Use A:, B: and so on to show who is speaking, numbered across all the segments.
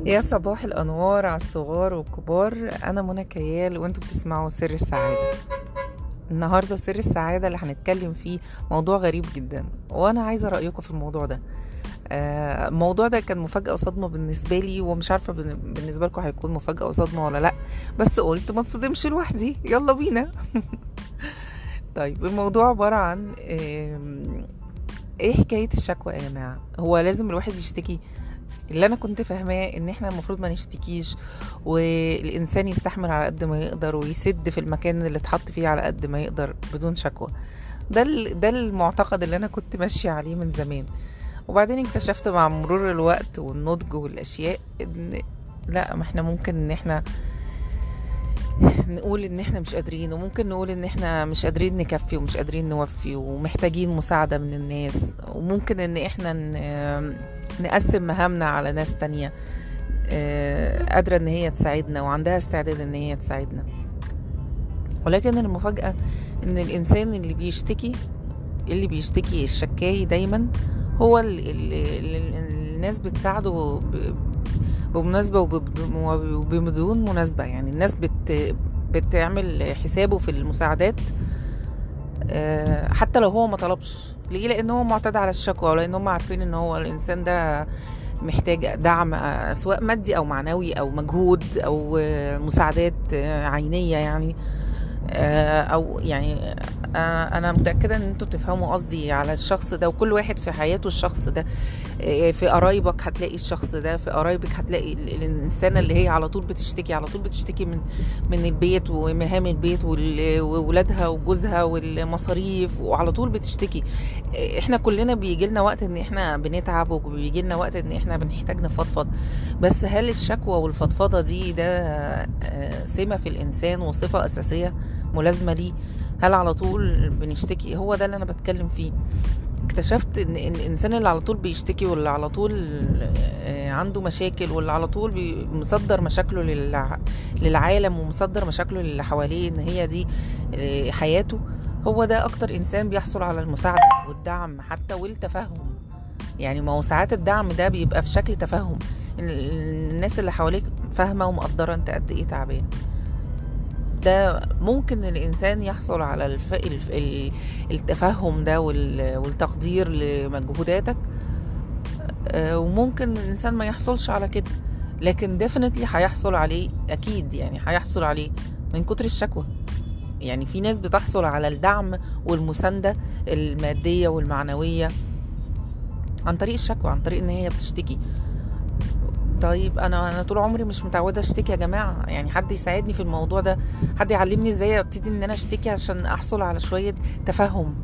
A: يا صباح الأنوار على الصغار والكبار أنا منى كيال وأنتوا بتسمعوا سر السعادة النهاردة سر السعادة اللي هنتكلم فيه موضوع غريب جدا وأنا عايزة رأيكم في الموضوع ده آه، الموضوع ده كان مفاجأة وصدمة بالنسبة لي ومش عارفة بن- بالنسبة لكم هيكون مفاجأة وصدمة ولا لأ بس قلت ما تصدمش لوحدي يلا بينا طيب الموضوع عبارة عن آم، ايه حكاية الشكوى يا جماعة هو لازم الواحد يشتكي اللي انا كنت فاهماه ان احنا المفروض ما نشتكيش والانسان يستحمل على قد ما يقدر ويسد في المكان اللي اتحط فيه على قد ما يقدر بدون شكوى ده ال- ده المعتقد اللي انا كنت ماشيه عليه من زمان وبعدين اكتشفت مع مرور الوقت والنضج والاشياء ان لا ما احنا ممكن ان احنا نقول ان احنا مش قادرين وممكن نقول ان احنا مش قادرين نكفي ومش قادرين نوفي ومحتاجين مساعدة من الناس وممكن ان احنا ن- نقسم مهامنا على ناس تانية آه، قادرة ان هي تساعدنا وعندها استعداد ان هي تساعدنا ولكن المفاجأة ان الانسان اللي بيشتكي اللي بيشتكي الشكاي دايما هو اللي اللي الناس بتساعده ب- بمناسبة وب- وبدون مناسبة يعني الناس بت بتعمل حسابه في المساعدات آه، حتى لو هو ما طلبش ليه لان هو معتاد على الشكوى ولان هم عارفين ان هو الانسان ده محتاج دعم آه، سواء مادي او معنوي او مجهود او آه، مساعدات آه، عينيه يعني آه، او يعني آه، انا متاكده ان انتوا تفهموا قصدي على الشخص ده وكل واحد في حياته الشخص ده آه، في قرايبك هتلاقي الشخص ده في قرايبك هتلاقي ال- الانسانه اللي هي على طول بتشتكي على طول بتشتكي من من البيت ومهام البيت وال- وولادها وجوزها والمصاريف وعلى طول بتشتكي آه، احنا كلنا بيجي لنا وقت ان احنا بنتعب وبيجي لنا وقت ان احنا بنحتاج نفضفض بس هل الشكوى والفضفضه دي ده آه، سمه في الانسان وصفه اساسيه ملازمه ليه هل على طول بنشتكي هو ده اللي انا بتكلم فيه اكتشفت ان إن الانسان اللي على طول بيشتكي واللي على طول آه، عنده مشاكل واللي على طول بي- مصدر مشاكله للع- للعالم ومصدر مشاكله للي حواليه ان هي دي آه، حياته هو ده اكتر انسان بيحصل على المساعده والدعم حتى والتفهم يعني ما هو ساعات الدعم ده بيبقى في شكل تفهم إن ال- الناس اللي حواليك فاهمه ومقدره انت قد ايه تعبان ده ممكن الانسان يحصل على الف... الف... ال- التفهم ده وال... والتقدير لمجهوداتك آه، وممكن الانسان ما يحصلش على كده لكن ديفنتلي هيحصل عليه اكيد يعني هيحصل عليه من كتر الشكوى يعني في ناس بتحصل على الدعم والمسانده الماديه والمعنويه عن طريق الشكوى عن طريق ان هي بتشتكي طيب انا انا طول عمري مش متعوده اشتكي يا جماعه يعني حد يساعدني في الموضوع ده حد يعلمني ازاي ابتدي ان انا اشتكي عشان احصل على شويه تفهم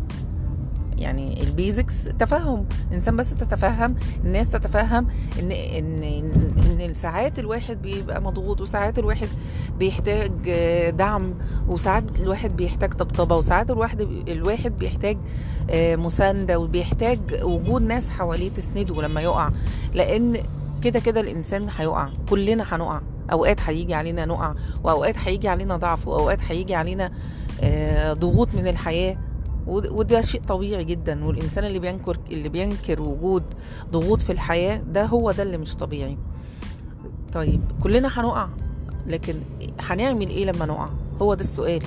A: يعني البيزكس تفهم الانسان بس تتفهم الناس تتفهم ان ان ان إن ساعات الواحد بيبقى مضغوط وساعات الواحد بيحتاج آه، دعم وساعات الواحد بيحتاج طبطبه وساعات الواحد الواحد بيحتاج آه، مسانده وبيحتاج وجود ناس حواليه تسنده لما يقع لان كده كده الانسان هيقع كلنا هنقع اوقات هيجي علينا نقع واوقات هيجي علينا ضعف واوقات هيجي علينا آه، ضغوط من الحياه ود- وده شيء طبيعي جدا والانسان اللي بينكر اللي بينكر وجود ضغوط في الحياه ده هو ده اللي مش طبيعي طيب كلنا هنقع لكن هنعمل ايه لما نقع هو ده السؤال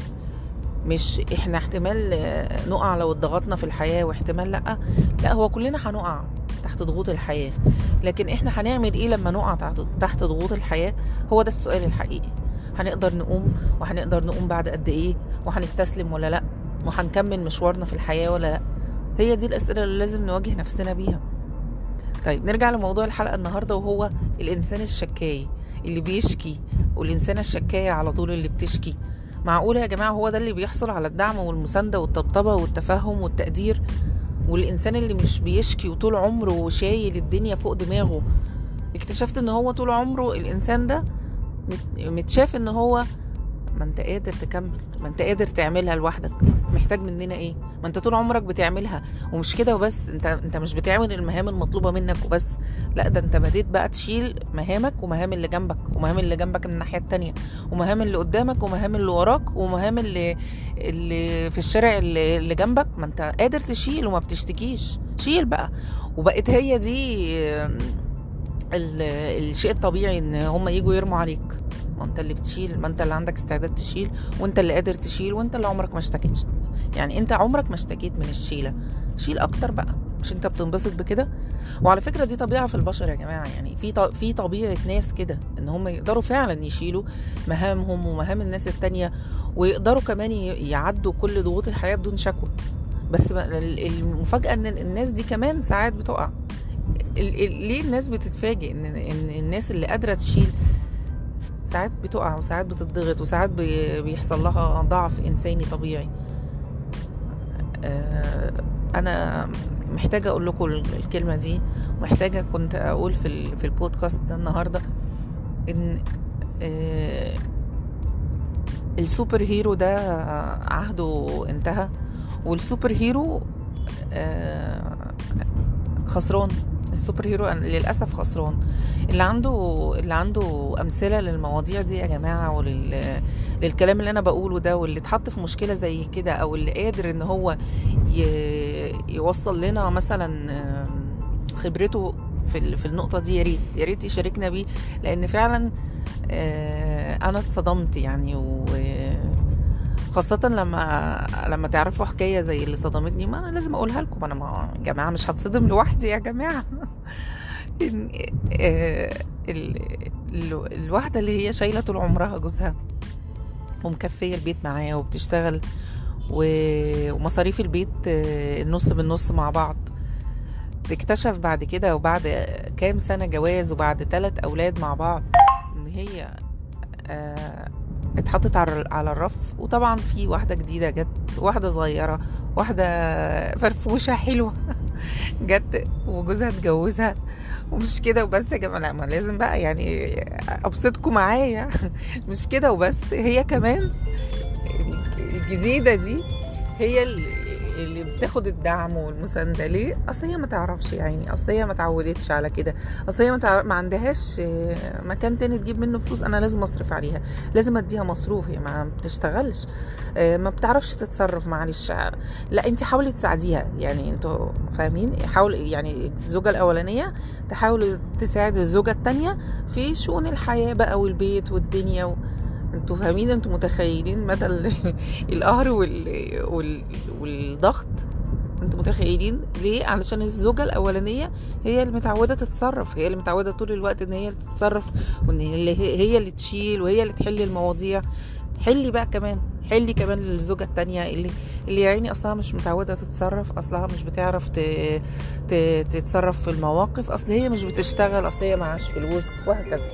A: مش احنا احتمال آه، نقع لو اتضغطنا في الحياه واحتمال لا لا هو كلنا هنقع تحت ضغوط الحياه لكن احنا هنعمل ايه لما نقع تحت تحت ضغوط الحياه هو ده السؤال الحقيقي هنقدر نقوم وهنقدر نقوم بعد قد ايه وهنستسلم ولا لا وهنكمل مشوارنا في الحياه ولا لا هي دي الاسئله اللي لازم نواجه نفسنا بيها طيب نرجع لموضوع الحلقه النهارده وهو الانسان الشكاي اللي بيشكي والانسانه الشكايه على طول اللي بتشكي معقوله يا جماعه هو ده اللي بيحصل على الدعم والمسانده والطبطبه والتفهم والتقدير والانسان اللي مش بيشكي وطول عمره شايل الدنيا فوق دماغه اكتشفت ان هو طول عمره الانسان ده مت- متشاف ان هو ما انت قادر تكمل ما انت قادر تعملها لوحدك محتاج مننا ايه ما انت طول عمرك بتعملها ومش كده وبس انت انت مش بتعمل المهام المطلوبه منك وبس لا ده انت بديت بقى تشيل مهامك ومهام اللي جنبك ومهام اللي جنبك من الناحيه التانية ومهام اللي قدامك ومهام اللي وراك ومهام اللي اللي في الشارع اللي, اللي جنبك ما انت قادر تشيل وما بتشتكيش شيل بقى وبقت هي دي ال- الشيء الطبيعي ان هم يجوا يرموا عليك ما انت اللي بتشيل ما انت اللي عندك استعداد تشيل وانت اللي قادر تشيل وانت اللي عمرك ما اشتكيتش يعني انت عمرك ما اشتكيت من الشيله شيل اكتر بقى مش انت بتنبسط بكده وعلى فكره دي طبيعه في البشر يا جماعه يعني في ط- في طبيعه ناس كده ان هم يقدروا فعلا يشيلوا مهامهم ومهام الناس التانية ويقدروا كمان ي- يعدوا كل ضغوط الحياه بدون شكوى بس ما- ال- المفاجاه ان الناس دي كمان ساعات بتقع ال- ال- ليه الناس بتتفاجئ ان ان الناس اللي قادره تشيل ساعات بتقع وساعات بتضغط وساعات بي- بيحصل لها ضعف انساني طبيعي آه، انا محتاجه اقول لكم ال- الكلمه دي محتاجه كنت اقول في ال- في البودكاست ده النهارده ان آه، السوبر هيرو ده عهده انتهى والسوبر هيرو آه، خسران السوبر هيرو للاسف خسران اللي عنده اللي عنده امثله للمواضيع دي يا جماعه ولل للكلام اللي انا بقوله ده واللي اتحط في مشكله زي كده او اللي قادر ان هو ي... يوصل لنا مثلا آم، خبرته في ال- في النقطه دي يا ريت يا ريت يشاركنا بيه لان فعلا آه، انا اتصدمت يعني و خاصة لما لما تعرفوا حكاية زي اللي صدمتني ما أنا لازم أقولها لكم أنا ما يا جماعة مش هتصدم لوحدي يا جماعة إن- آه، ال- ال- الواحدة اللي هي شايلة طول عمرها جوزها ومكفية البيت معاه وبتشتغل و- ومصاريف البيت آه، النص بالنص مع بعض تكتشف بعد كده وبعد كام سنة جواز وبعد ثلاث أولاد مع بعض إن هي آه، اتحطت على على الرف وطبعا في واحدة جديدة جت واحدة صغيرة واحدة فرفوشة حلوة جت وجوزها اتجوزها ومش كده وبس يا جماعة لا ما لازم بقى يعني أبسطكم معايا مش كده وبس هي كمان الجديدة دي هي اللي اللي بتاخد الدعم والمسانده ليه اصل هي ما تعرفش يعني اصل هي ما تعودتش على كده اصل هي ما, تعرف... ما عندهاش آه، مكان تاني تجيب منه فلوس انا لازم اصرف عليها لازم اديها مصروف هي ما بتشتغلش آه، ما بتعرفش تتصرف معلش لا انت حاولي تساعديها يعني انتوا فاهمين حاول يعني الزوجه الاولانيه تحاول تساعد الزوجه التانية في شؤون الحياه بقى والبيت والدنيا و... انتوا فاهمين انتوا متخيلين مدى ال- القهر وال... وال... والضغط انتوا متخيلين ليه علشان الزوجة الأولانية هي اللي متعودة تتصرف هي اللي متعودة طول الوقت ان هي اللي تتصرف وان هي هي اللي تشيل وهي اللي تحل المواضيع حلي بقى كمان حلي كمان للزوجة التانية اللي اللي يا عيني أصلها مش متعودة تتصرف أصلها مش بتعرف ت... ت... تتصرف في المواقف أصل هي مش بتشتغل أصل هي معاش فلوس وهكذا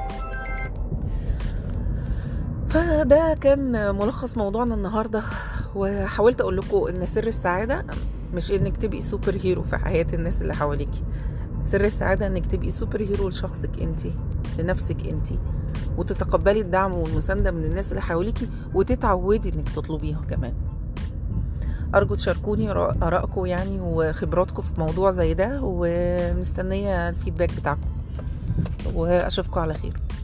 A: فده كان ملخص موضوعنا النهارده وحاولت اقول لكم ان سر السعاده مش انك تبقي سوبر هيرو في حياه الناس اللي حواليكي سر السعاده انك تبقي سوبر هيرو لشخصك انت لنفسك انت وتتقبلي الدعم والمسانده من الناس اللي حواليكي وتتعودي انك تطلبيها كمان ارجو تشاركوني ارائكم يعني وخبراتكم في موضوع زي ده ومستنيه الفيدباك بتاعكم واشوفكم على خير